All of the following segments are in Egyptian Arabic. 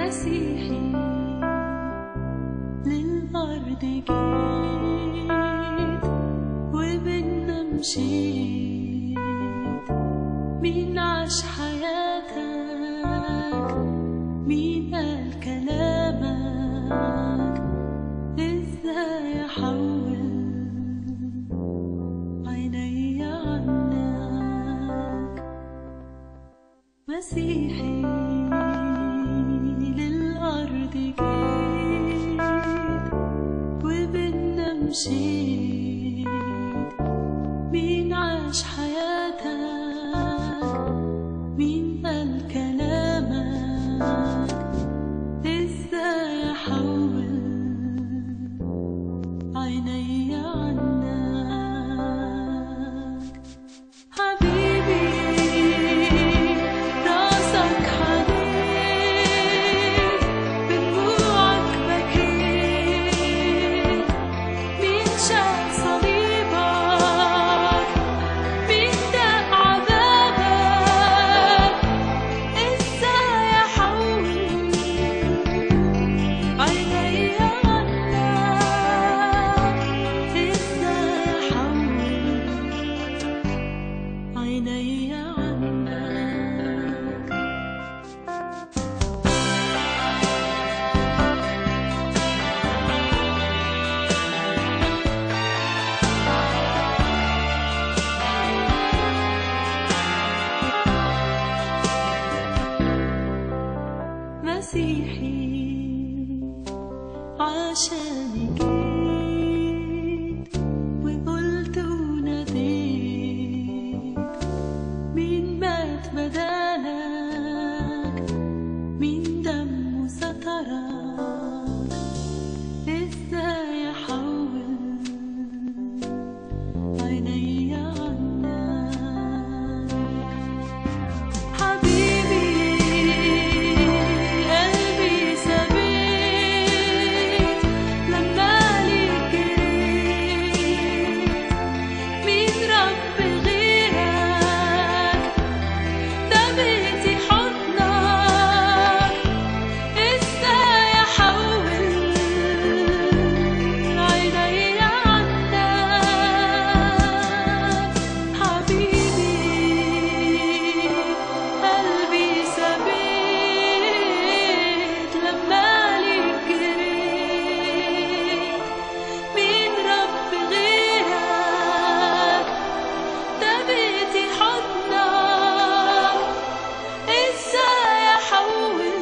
مسيحي للأرض جيت وبينا مشيت مين عاش حياتك مين قال كلامك ازاي احول عيني عنك مسيحي للأرض جيت وبينا مشيت مين عاش حياتك مين قال كلامك ازاي احول عيني عنك حبيبي راسك حنين بدموعك بكيت مين شاف صليبك مين داق عذابك ازاي احول عيني عنك ازاي احول عيني عنك مسيحي عشان جيت وقلت وناديت مين مات بدالك مين دمه سترك ازاي احول عيني عنك حبيبي قلبي سبيت لما ليك جريت مين رب غيرك ده بيتي حضنك ازاي احول عيني عنك حبيبي قلبي سبيت لما ليك جريت مين رب غيرك ده بيتي حضنك ازاي احول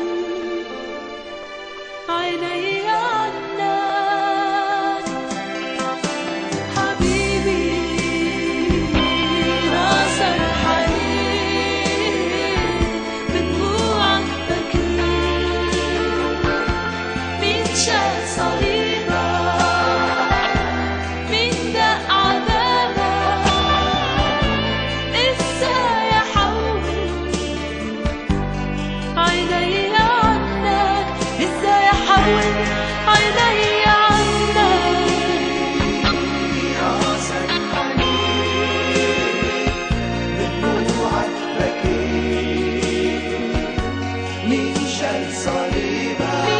عيني عنك حبيبي راسك حنين بدموعك بكيت مين شال صليبك مين دق عذابك ازاي احول عيني عنك ازاي احول عيني عنك راسك حنين بدموعك بكيت مين شال صليبك